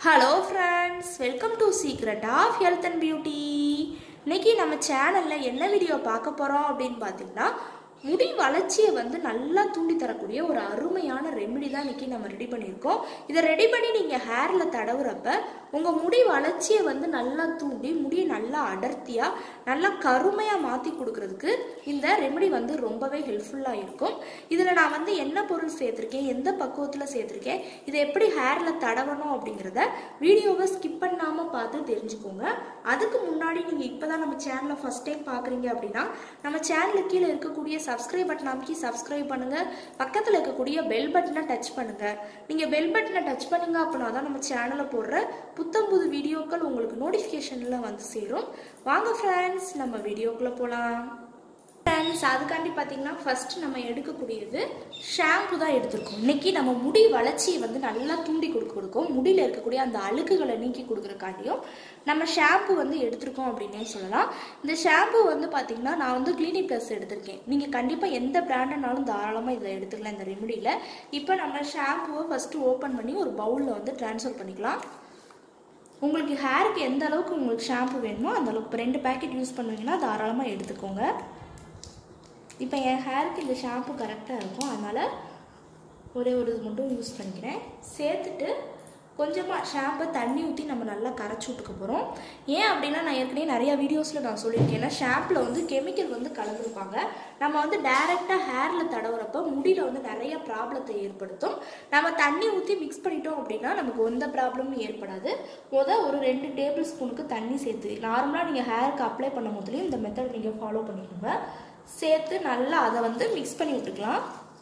hello friends welcome to secret of health and beauty இன்னைக்கு நம்ம சேனலில் என்ன வீடியோ பார்க்க போகிறோம் அப்படின்னு பார்த்தீங்கன்னா முடி வளர்ச்சியை வந்து நல்லா தூண்டி தரக்கூடிய ஒரு அருமையான ரெமெடி தான் இன்னைக்கு நம்ம ரெடி பண்ணியிருக்கோம் இதை ரெடி பண்ணி நீங்கள் ஹேரில் தடவுறப்ப உங்கள் முடி வளர்ச்சியை வந்து நல்லா தூண்டி முடியை நல்லா அடர்த்தியாக நல்லா கருமையாக மாற்றி கொடுக்கறதுக்கு இந்த ரெமெடி வந்து ரொம்பவே ஹெல்ப்ஃபுல்லாக இருக்கும் இதில் நான் வந்து என்ன பொருள் சேர்த்துருக்கேன் எந்த பக்குவத்தில் சேர்த்துருக்கேன் இதை எப்படி ஹேரில் தடவணும் அப்படிங்கிறத வீடியோவை ஸ்கிப் பண்ணாமல் பார்த்து தெரிஞ்சுக்கோங்க அதுக்கு முன்னாடி நீங்கள் இப்போ தான் நம்ம சேனலை ஃபஸ்ட் டைம் பார்க்குறீங்க அப்படின்னா நம்ம சேனலுக்கு கீழே இருக்கக்கூடிய சப்ஸ்கிரைப் பட்டன் அமைக்கி சப்ஸ்கிரைப் பண்ணுங்கள் பக்கத்தில் இருக்கக்கூடிய பெல் பட்டனை டச் பண்ணுங்கள் நீங்கள் பெல் பட்டனை டச் பண்ணீங்க அப்படின்னா தான் நம்ம சேனலில் போடுற புத்தம் புது வீடியோக்கள் உங்களுக்கு நோட்டிஃபிகேஷனில் வந்து சேரும் வாங்க ஃப்ரெண்ட்ஸ் நம்ம வீடியோக்குள்ளே போகலாம் ஃப்ரெண்ட்ஸ் அதுக்காண்டி பார்த்தீங்கன்னா ஃபர்ஸ்ட் நம்ம எடுக்கக்கூடியது ஷாம்பு தான் எடுத்திருக்கோம் இன்னைக்கு நம்ம முடி வளர்ச்சியை வந்து நல்லா தூண்டி கொடுக்க கொடுக்கும் முடியில் இருக்கக்கூடிய அந்த அழுக்குகளை நீக்கி கொடுக்குறக்காண்டியும் நம்ம ஷாம்பு வந்து எடுத்திருக்கோம் அப்படின்னே சொல்லலாம் இந்த ஷாம்பு வந்து பார்த்தீங்கன்னா நான் வந்து கிளினிக் ப்ளஸ் எடுத்திருக்கேன் நீங்கள் கண்டிப்பாக எந்த பிராண்டுனாலும் தாராளமாக இதில் எடுத்துக்கலாம் இந்த ரெமடியில் இப்போ நம்ம ஷாம்புவை ஃபஸ்ட்டு ஓப்பன் பண்ணி ஒரு பவுலில் வந்து ட்ரான்ஸ்ஃபர் பண்ணிக்கலாம் உங்களுக்கு ஹேருக்கு எந்த அளவுக்கு உங்களுக்கு ஷாம்பு வேணுமோ அந்த அளவுக்கு ரெண்டு பேக்கெட் யூஸ் பண்ணுவீங்கன்னா தாராளமாக எடுத்துக்கோங்க இப்போ என் ஹேருக்கு இந்த ஷாம்பு கரெக்டாக இருக்கும் அதனால் ஒரே ஒரு இது மட்டும் யூஸ் பண்ணிக்கிறேன் சேர்த்துட்டு கொஞ்சமாக ஷாம்பை தண்ணி ஊற்றி நம்ம நல்லா கரைச்சி விட்டுக்க போகிறோம் ஏன் அப்படின்னா நான் ஏற்கனவே நிறையா வீடியோஸில் நான் சொல்லியிருக்கேன் ஏன்னா ஷாம்பில் வந்து கெமிக்கல் வந்து கலந்துருப்பாங்க நம்ம வந்து டைரெக்டாக ஹேரில் தடவுறப்ப முடியில் வந்து நிறைய ப்ராப்ளத்தை ஏற்படுத்தும் நம்ம தண்ணி ஊற்றி மிக்ஸ் பண்ணிட்டோம் அப்படின்னா நமக்கு எந்த ப்ராப்ளமும் ஏற்படாது முத ஒரு ரெண்டு டேபிள் ஸ்பூனுக்கு தண்ணி சேர்த்து நார்மலாக நீங்கள் ஹேருக்கு அப்ளை பண்ணும் போதுலேயும் இந்த மெத்தட் நீங்கள் ஃபாலோ பண்ணிக்கோங்க சேர்த்து நல்லா அதை வந்து மிக்ஸ் பண்ணி விட்டுக்கலாம்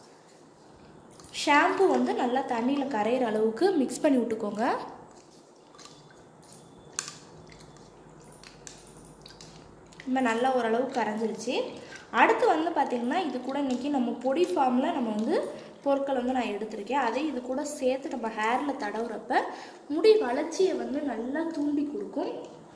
ஷாம்பு வந்து நல்லா தண்ணியில் கரையிற அளவுக்கு மிக்ஸ் பண்ணி விட்டுக்கோங்க நம்ம நல்லா ஓரளவு கரைஞ்சிருச்சு அடுத்து வந்து பார்த்திங்கன்னா இது கூட இன்றைக்கி நம்ம பொடி ஃபார்மில் நம்ம வந்து பொருட்கள் வந்து நான் எடுத்திருக்கேன் அதை இது கூட சேர்த்து நம்ம ஹேரில் தடவுறப்ப முடி வளர்ச்சியை வந்து நல்லா தூண்டி கொடுக்கும்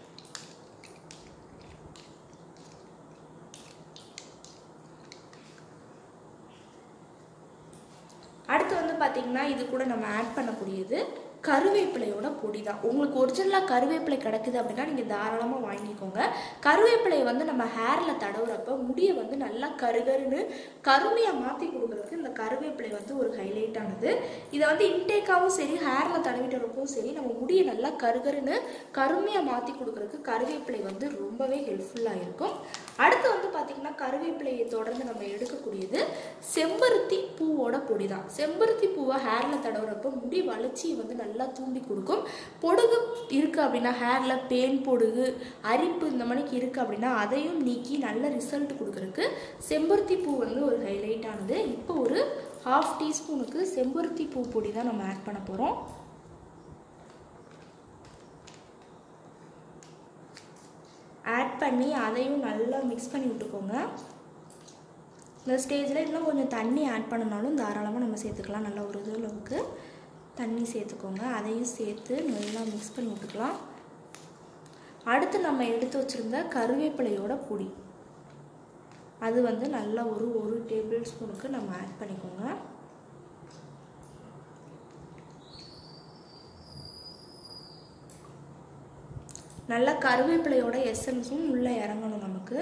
அடுத்து வந்து பார்த்திங்கன்னா இது கூட நம்ம ஆட் பண்ணக்கூடியது கருவேப்பிலையோட பொடி தான் உங்களுக்கு ஒரிஜினலாக கருவேப்பிலை கிடைக்குது அப்படின்னா நீங்கள் தாராளமாக வாங்கிக்கோங்க கருவேப்பிலையை வந்து நம்ம ஹேரில் தடவுறப்ப முடியை வந்து நல்லா கருகருன்னு கருமையாக மாற்றி கொடுக்குறதுக்கு இந்த கருவேப்பிலை வந்து ஒரு ஹைலைட்டானது இதை வந்து இன்டேக்காகவும் சரி ஹேரில் தடவிட்டுறப்பவும் சரி நம்ம முடியை நல்லா கருகருன்னு கருமையாக மாற்றி கொடுக்குறதுக்கு கருவேப்பிலை வந்து ரொம்பவே ஹெல்ப்ஃபுல்லாக இருக்கும் அடுத்து வந்து பார்த்திங்கன்னா கருவேப்பிலையை தொடர்ந்து நம்ம எடுக்கக்கூடியது செம்பருத்தி பூவோட பொடி தான் செம்பருத்தி பூவை ஹேரில் தடவுறப்போ முடி வளர்ச்சியை வந்து நல்லா தூண்டி கொடுக்கும் பொடுகு இருக்குது அப்படின்னா ஹேரில் பேன் பொடுகு அரிப்பு இந்த மணிக்கு இருக்குது அப்படின்னா அதையும் நீக்கி நல்ல ரிசல்ட் கொடுக்குறதுக்கு செம்பருத்தி பூ வந்து ஒரு ஹைலைட்டானது இப்போ ஒரு ஹாஃப் டீஸ்பூனுக்கு செம்பருத்தி பூ பொடி தான் நம்ம ஆட் பண்ண போகிறோம் ஆட் பண்ணி அதையும் நல்லா மிக்ஸ் பண்ணி விட்டுக்கோங்க இந்த ஸ்டேஜில் இன்னும் கொஞ்சம் தண்ணி ஆட் பண்ணனாலும் தாராளமாக நம்ம சேர்த்துக்கலாம் நல்லா ஒரு இது அளவுக்கு தண்ணி சேர்த்துக்கோங்க அதையும் சேர்த்து நல்லா மிக்ஸ் பண்ணி விட்டுக்கலாம் அடுத்து நம்ம எடுத்து வச்சுருந்த கருவேப்பிலையோட பொடி அது வந்து நல்லா ஒரு ஒரு டேபிள் ஸ்பூனுக்கு நம்ம ஆட் பண்ணிக்கோங்க நல்லா கருவேப்பிலையோட எசன்ஸும் உள்ளே இறங்கணும் நமக்கு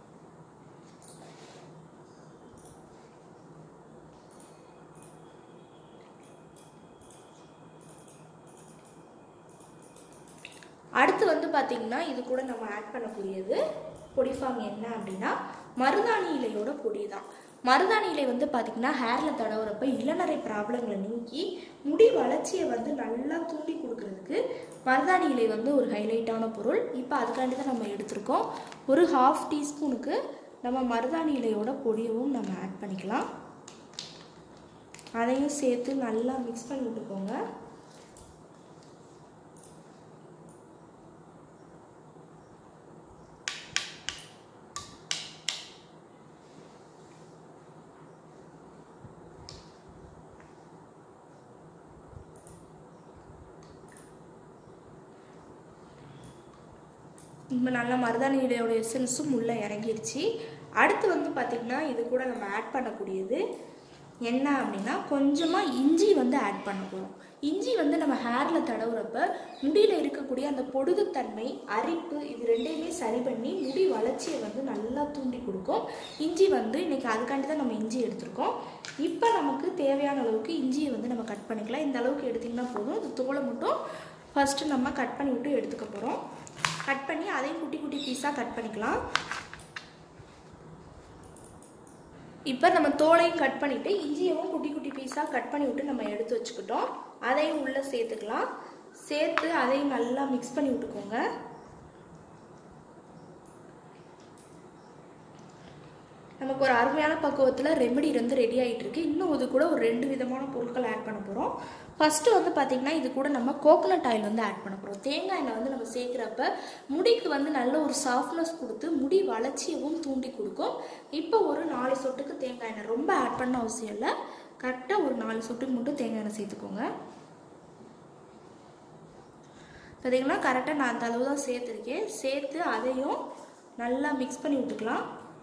அடுத்து வந்து பார்த்திங்கன்னா இது கூட நம்ம ஆட் பண்ணக்கூடியது பொடி ஃபார்ம் என்ன அப்படின்னா மருதாணி இலையோட பொடி தான் மருதாணி இலை வந்து பார்த்திங்கன்னா ஹேரில் தடவுறப்ப இளநரை ப்ராப்ளங்களை நீக்கி முடி வளர்ச்சியை வந்து நல்லா தூண்டி கொடுக்கறதுக்கு மருதாணி இலை வந்து ஒரு ஹைலைட்டான பொருள் இப்போ அதுக்காண்டி தான் நம்ம எடுத்திருக்கோம் ஒரு ஹாஃப் டீஸ்பூனுக்கு நம்ம மருதாணி இலையோட பொடியவும் நம்ம ஆட் பண்ணிக்கலாம் அதையும் சேர்த்து நல்லா மிக்ஸ் பண்ணி விட்டுக்கோங்க இப்போ நல்லா மருதாணி இலையோட எசன்ஸும் உள்ளே இறங்கிருச்சு அடுத்து வந்து பார்த்திங்கன்னா இது கூட நம்ம ஆட் பண்ணக்கூடியது என்ன அப்படின்னா கொஞ்சமாக இஞ்சி வந்து ஆட் பண்ண போகிறோம் இஞ்சி வந்து நம்ம ஹேரில் தடவுறப்ப முடியில் இருக்கக்கூடிய அந்த பொடுகுத்தன்மை அரிப்பு இது ரெண்டையுமே சரி பண்ணி முடி வளர்ச்சியை வந்து நல்லா தூண்டி கொடுக்கும் இஞ்சி வந்து இன்னைக்கு அதுக்காண்டி தான் நம்ம இஞ்சி எடுத்திருக்கோம் இப்போ நமக்கு தேவையான அளவுக்கு இஞ்சியை வந்து நம்ம கட் பண்ணிக்கலாம் இந்த அளவுக்கு எடுத்திங்கன்னா போதும் இந்த தோலை மட்டும் ஃபஸ்ட்டு நம்ம கட் பண்ணி விட்டு எடுத்துக்க போகிறோம் கட் பண்ணி அதையும் குட்டி குட்டி பீஸாக கட் பண்ணிக்கலாம் இப்போ நம்ம தோலையும் கட் பண்ணிவிட்டு இஞ்சியவும் குட்டி குட்டி பீஸாக கட் பண்ணி விட்டு நம்ம எடுத்து வச்சுக்கிட்டோம் அதையும் உள்ளே சேர்த்துக்கலாம் சேர்த்து அதையும் நல்லா மிக்ஸ் பண்ணி விட்டுக்கோங்க நமக்கு ஒரு அருமையான பக்குவத்தில் ரெமெடி வந்து ரெடி ஆகிட்டு இருக்கு இன்னும் இது கூட ஒரு ரெண்டு விதமான பொருட்கள் ஆட் பண்ண போகிறோம் ஃபஸ்ட்டு வந்து பார்த்திங்கன்னா இது கூட நம்ம கோகனட் ஆயில் வந்து ஆட் பண்ண போகிறோம் தேங்காய் எண்ணெய் வந்து நம்ம சேர்க்குறப்ப முடிக்கு வந்து நல்ல ஒரு சாஃப்ட்னஸ் கொடுத்து முடி வளர்ச்சியவும் தூண்டி கொடுக்கும் இப்போ ஒரு நாலு சொட்டுக்கு தேங்காய் எண்ணெய் ரொம்ப ஆட் பண்ண அவசியம் இல்லை கரெக்டாக ஒரு நாலு சொட்டுக்கு மட்டும் தேங்காய் எண்ணெய் சேர்த்துக்கோங்க பார்த்தீங்கன்னா கரெக்டாக நான் அந்த அளவு தான் சேர்த்துருக்கேன் சேர்த்து அதையும் நல்லா மிக்ஸ் பண்ணி விட்டுக்கலாம்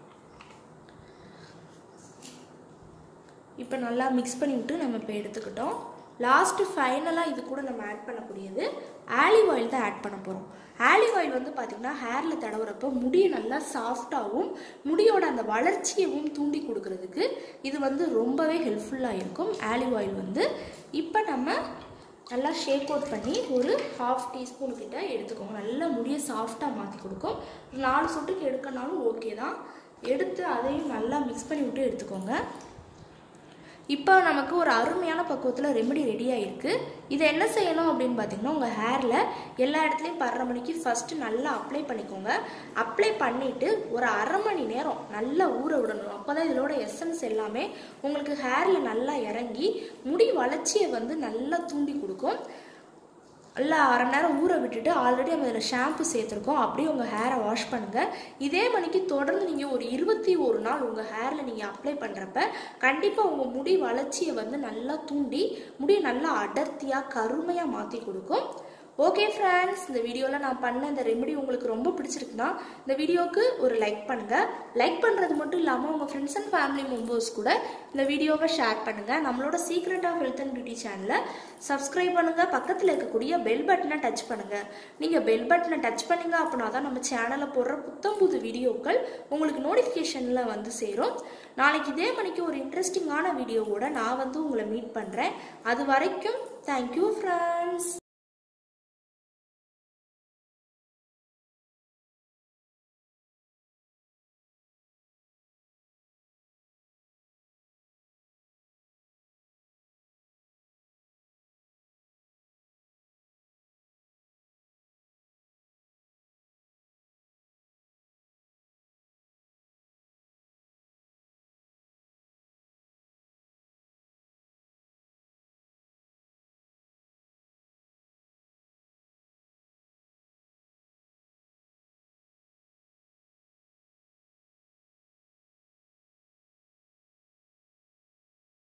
இப்போ நல்லா மிக்ஸ் பண்ணி விட்டு நம்ம இப்போ எடுத்துக்கிட்டோம் லாஸ்ட்டு ஃபைனலாக இது கூட நம்ம ஆட் பண்ணக்கூடியது ஆலிவ் ஆயில் தான் ஆட் பண்ண போகிறோம் ஆலிவ் ஆயில் வந்து பார்த்திங்கன்னா ஹேரில் தடவுறப்போ முடியை நல்லா சாஃப்டாகவும் முடியோட அந்த வளர்ச்சியவும் தூண்டி கொடுக்கறதுக்கு இது வந்து ரொம்பவே ஹெல்ப்ஃபுல்லாக இருக்கும் ஆலிவ் ஆயில் வந்து இப்போ நம்ம நல்லா ஷேக் அவுட் பண்ணி ஒரு ஹாஃப் டீஸ்பூன் கிட்ட எடுத்துக்கோங்க நல்லா முடியை சாஃப்டாக மாற்றி கொடுக்கும் நாலு சொட்டுக்கு எடுக்கனாலும் ஓகே தான் எடுத்து அதையும் நல்லா மிக்ஸ் பண்ணி விட்டு எடுத்துக்கோங்க இப்போ நமக்கு ஒரு அருமையான பக்குவத்தில் ரெமெடி ரெடி ஆகிருக்கு இதை என்ன செய்யணும் அப்படின்னு பார்த்தீங்கன்னா உங்கள் ஹேரில் எல்லா இடத்துலையும் படுற மணிக்கு ஃபஸ்ட்டு நல்லா அப்ளை பண்ணிக்கோங்க அப்ளை பண்ணிவிட்டு ஒரு அரை மணி நேரம் நல்லா ஊற விடணும் அப்போ தான் இதோட எசன்ஸ் எல்லாமே உங்களுக்கு ஹேரில் நல்லா இறங்கி முடி வளர்ச்சியை வந்து நல்லா தூண்டி கொடுக்கும் நல்லா அரை மணி நேரம் ஊற விட்டுட்டு ஆல்ரெடி நம்ம இதில் ஷாம்பு சேர்த்துருக்கோம் அப்படியே உங்கள் ஹேரை வாஷ் பண்ணுங்கள் இதே மணிக்கு தொடர்ந்து நீங்கள் ஒரு இருபத்தி ஒரு நாள் உங்கள் ஹேரில் நீங்கள் அப்ளை பண்ணுறப்ப கண்டிப்பாக உங்கள் முடி வளர்ச்சியை வந்து நல்லா தூண்டி முடியை நல்லா அடர்த்தியாக கருமையாக மாற்றி கொடுக்கும் ஓகே ஃப்ரெண்ட்ஸ் இந்த வீடியோவில் நான் பண்ண இந்த ரெமெடி உங்களுக்கு ரொம்ப பிடிச்சிருக்குன்னா இந்த வீடியோவுக்கு ஒரு லைக் பண்ணுங்கள் லைக் பண்ணுறது மட்டும் இல்லாமல் உங்கள் ஃப்ரெண்ட்ஸ் அண்ட் ஃபேமிலி மெம்பர்ஸ் கூட இந்த வீடியோவை ஷேர் பண்ணுங்கள் நம்மளோட secret of health and beauty சேனலை சப்ஸ்கிரைப் பண்ணுங்கள் பக்கத்தில் இருக்கக்கூடிய பெல் பட்டனை டச் பண்ணுங்கள் நீங்கள் பெல் பட்டனை டச் பண்ணீங்க அப்படின்னா தான் நம்ம சேனலில் போடுற புத்தம் புது வீடியோக்கள் உங்களுக்கு நோட்டிஃபிகேஷனில் வந்து சேரும் நாளைக்கு இதே மணிக்கு ஒரு இன்ட்ரெஸ்டிங்கான வீடியோவோட நான் வந்து உங்களை மீட் பண்ணுறேன் அது வரைக்கும் தேங்க்யூ ஃப்ரெண்ட்ஸ்